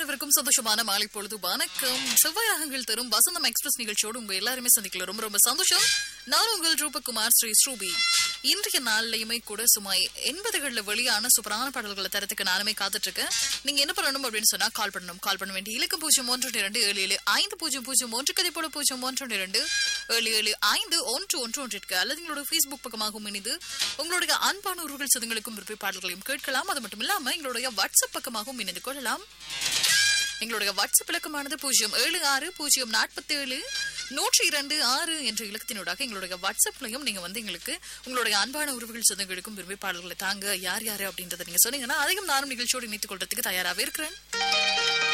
அனைவருக்கும் சந்தோஷமான மாலை பொழுது வணக்கம் செவ்வாயகங்கள் தரும் வசந்தம் எக்ஸ்பிரஸ் நிகழ்ச்சியோடு உங்க எல்லாருமே சந்திக்கல ரொம்ப ரொம்ப சந்தோஷம் நான் உங்கள் ரூபகுமார் ஸ்ரீ ஸ்ரூபி இன்றைய நாள்லயுமே கூட சுமார் எண்பதுகள்ல வெளியான சூப்பரான பாடல்களை தரத்துக்கு நானுமே காத்துட்டு இருக்கேன் நீங்க என்ன பண்ணணும் அப்படின்னு சொன்னா கால் பண்ணணும் கால் பண்ண வேண்டிய இலக்கம் பூஜ்ஜியம் ஒன்று இரண்டு ஏழு ஏழு ஐந்து பூஜ்ஜியம் பூஜ்ஜியம் ஒன்று கதை போல பூஜ்ஜியம் ஒன்று இரண்டு ஏழு ஏழு ஐந்து ஒன்று ஒன்று ஒன்றிற்கு அல்லது எங்களோட ஃபேஸ்புக் பக்கமாகவும் இணைந்து உங்களுடைய அன்பான உறவுகள் சதங்களுக்கும் விருப்ப பாடல்களையும் கேட்கலாம் அது மட்டும் இல்லாம எங்களுடைய வாட்ஸ்அப் பக்கமாகவும் இணைந்து கொள்ளலாம் எங்களுடைய வாட்ஸ்அப் இலக்கமானது பூஜ்ஜியம் ஏழு ஆறு பூஜ்ஜியம் நாற்பத்தி ஏழு நூற்றி இரண்டு ஆறு என்ற இலக்கத்தினூடாக எங்களுடைய வாட்ஸ்அப்லையும் நீங்க வந்து எங்களுக்கு உங்களுடைய அன்பான உறவுகள் சொந்தங்களுக்கும் விரும்பி பாடல்களை தாங்க யார் யாரு அப்படின்றத நீங்க சொன்னீங்கன்னா அதிகம் நானும் நிகழ்ச்சியோடு இணைத்துக் கொள்றதுக்கு தயாராகவே இருக்கிறேன்